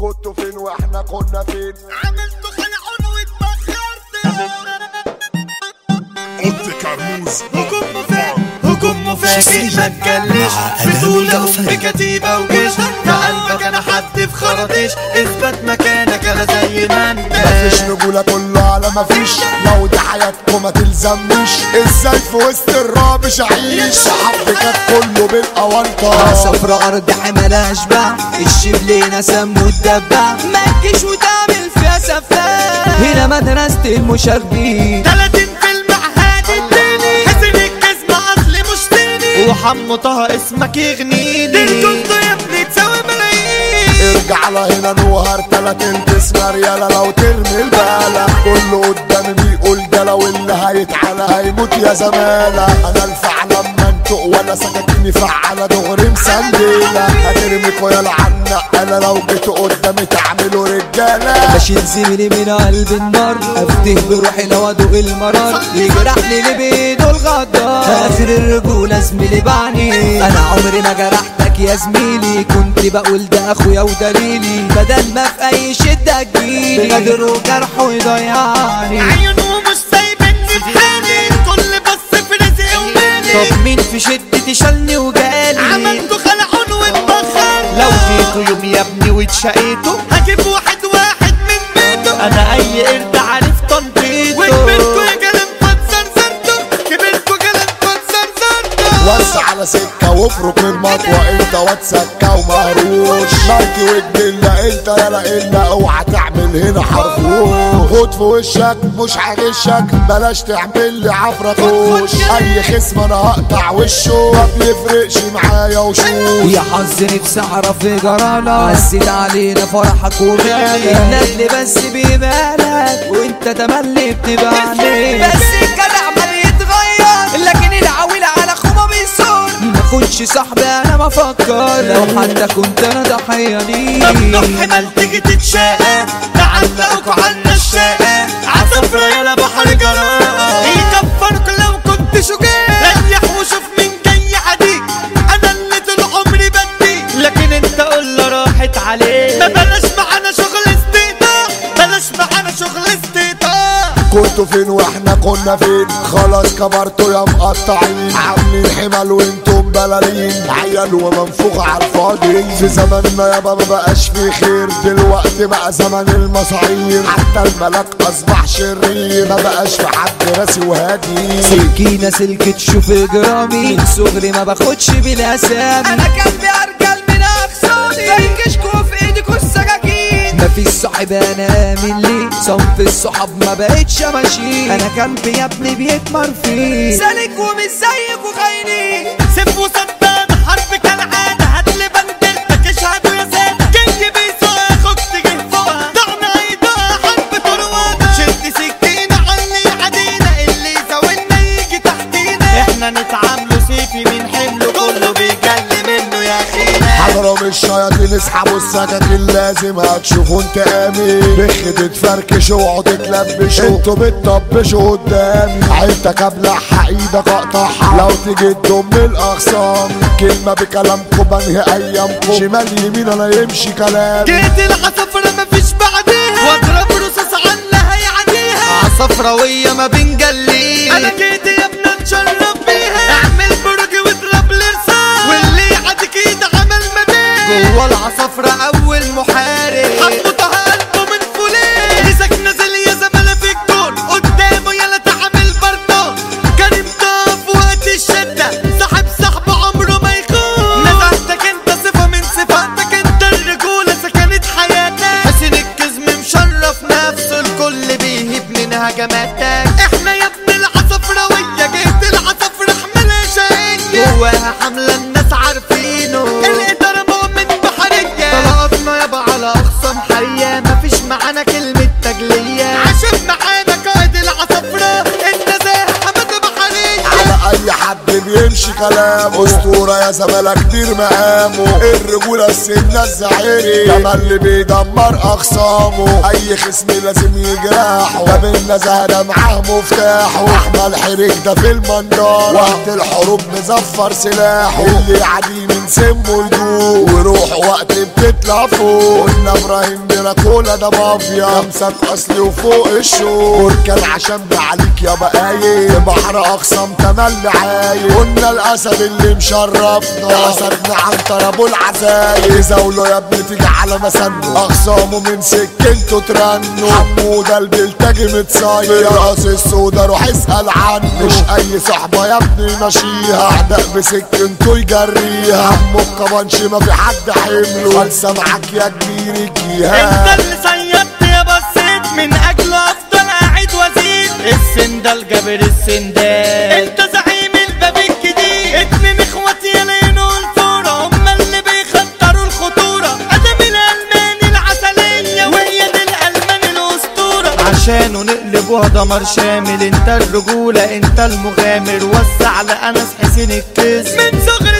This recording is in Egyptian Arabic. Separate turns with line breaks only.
كنتوا فين واحنا كنا فين
عملتوا خلعون واتبخرت
قلت كرموز
هجوم مفاجئ هجوم مفاجئ ما تجلش بطولة بكتيبة وجيش في قلبك انا حد في خرطيش اثبت مكانك انا زي ما انت
مفيش رجولة كله على مفيش لو دي حياتكم ما تلزمنيش ازاي في وسط الرابش اعيش حبكات كله بالقوانطة
صفرة أرض حملها أشباع الشبلينة سم والدبع ما تجيش وتعمل فيها سفاح هنا مدرسة المشاغبين
30 فيلم عهاد التاني حسن الجزمة اصلي مش تاني وحمو طه اسمك يغنيني انتوا يا ابني تساوي ملايين
ارجع لهنا نوهر تلاتين تسمع ريالة لو ترمي البالة كله قدامي بيقول ده لو اللي هيتعالى هيموت يا زمالة انا الفعل لما انتق ولا سكاكيني فعالة دغري مسنديلة هترميكوا يا العنق انا لو جيتوا قدامي تعملوا رجالة
بشيل زميلي من قلب النار أفتح بروحي لو أدوق المرار يجرحني اللي بإيده الغدار آخر الرجولة زميلي بعني أنا عمري ما جرحتك يا زميلي كنت بقول ده أخويا ودليلي بدل ما في أي شدة تجيلي غدر وجرحه يضيعني
عيونه مش سايبني في حالي كل بص في رزقي ومالي
طب مين في شدتي شالني وجالي
عملتوا خلعون واتبخرت
لو جيتوا يوم يا ابني واتشقيتوا
هجيب واحد واحد من بيته
انا اي قرد عارف تنطيطه
وكبرتوا يا جلال فتسر زرتوا كبرتوا جلال فتسر زرتوا
وسع على سكة وافرك من مطوة انت واد سكة ومهروش مالكي ودن الا انت يلا الا اوعى تعمل هنا حرفوش خد في وشك مش هغشك بلاش تعمل لي عفركوش اي خصم انا هقطع وشه ما بيفرقش معايا وشوش
يا حظ نفسي اعرف ايه جرالك عزيت علينا فرحك وغالي النجل بس بيبالك وانت تملي بتبقى عليك بس الجدع ما بيتغير لكن العويل على اخوه ما بيصون ما كنتش صاحبي انا ما افكر لو حتى كنت انا ضحيه
ممنوع
ليك
حمال تيجي تتشاقى تعلقوا عنا الشاقى عصفرة يلا بحر جراء يكفرك لو كنت شجاع ريح وشوف مين جاي عديك انا اللي طول عمري بديك لكن انت قول له راحت عليك ما بلاش معانا شغل استيطان بلاش معانا شغل استيطان
كنتوا فين واحنا كنا فين خلاص كبرتوا يا مقطعين عاملين حمل وانتم بلالين عيال ومنفوخ على الفاضي في زماننا يابا ما بقاش في خير دلوقتي بقى زمن المصاعير حتى الملاك اصبح شرير ما بقاش في حد راسي وهادي
سكينة سلك تشوف جرامي من صغري ما باخدش بالاسامي انا كان ارجل من اخصامي فركشكوا في ايدكوا السكاكين مفيش صاحب انا امن ليه صنف الصحاب ما بقتش ماشي انا كلبي يا ابني بيتمر فيه سالك ومش زيك وخاينين
سيف وصدام حرب كالعادة هاتلي بندرتك اشهدوا يا سادة جاي بيسوق اخوك تجي فوقها دعم عيدها حرب طروادة شد سكينة علي عدينا اللي يساوينا يجي تحتينا احنا نتعاملوا سيفي من حمله كله بيجلي منه يا اخينا
حضرهم الشياطين اسحبوا السكاكين لازم هتشوفوا انتقامي بخ تتفركش اوعوا تتلبشوا انتوا بتطبشوا قدامي عيلتك ابلعها ايدك اقطعها لو تيجي تضم الاخصام كلمة بكلامكم بنهي ايامكم شمال يمين انا يمشي كلام
جيت العصفرة مفيش بعديها واضرب رصاص عنها يعديها عصفراوية ما بنجليها انا جيت يا ابني اتشرف بيها اعمل برج واضرب لرصاص واللي يعديك يتعامل ما بيه جوه العصفرة اول محارب حطها قلبه من فولاذ مسك نزل يا زمالة في الجون قدامه يلا تعمل بردون كريم طاف وقت الشدة صاحب صاحبه عمره ما يخون نزعتك انت صفة من صفاتك انت الرجولة سكنت حياتك حسين الكزم مشرف نفسه الكل بيهيب من هجماتك احنا يا ابن العصفراوية جيت العصفرة حملة شقية جواها حملة الناس عارفينه الإدارة مؤمن بحرية طلقات
كلامه اسطورة يا زمالة كتير مقامه الرجولة السنة الزعيري لما اللي بيدمر اخصامه اي خصم لازم يجرحه ده بالنزهة ده معاه مفتاحه احمد حريق ده في المنظار وقت الحروب مزفر سلاحه اللي يعدي من سمه يدوق وروحه وقت بتطلع فوق قلنا ابراهيم دراكولا ده مافيا خمسة اصلي وفوق الشوق بركان عشان بعليك يا بقايل بحر اقسم تملي عايل قلنا الاسد اللي مشرفنا ده اسدنا عن ابو العزايل زاوله يا ابني تيجي على مسنه اخصامه من سكنته ترنه حموده البلتاجي متصير راس السودا روح اسال عنه مش اي صحبه يا ابني ماشيها اعداء بسكنته يجريها عمو الكبانشي ما في حد حمله خالصه معاك يا كبير
انت
الجيهان
اللي صيدت يا بصيت من اجله افضل قاعد وزيد السندال جابر السندال انت زعيم الباب الجديد اتنين اخواتي يلاقينوا الفورة هما اللي بيخطروا الخطورة ادم الالماني العسلية وهي دي الالماني الاسطورة عشانه نقلبوها دمر شامل انت الرجولة انت المغامر وسع لانس حسين الكيس من صغر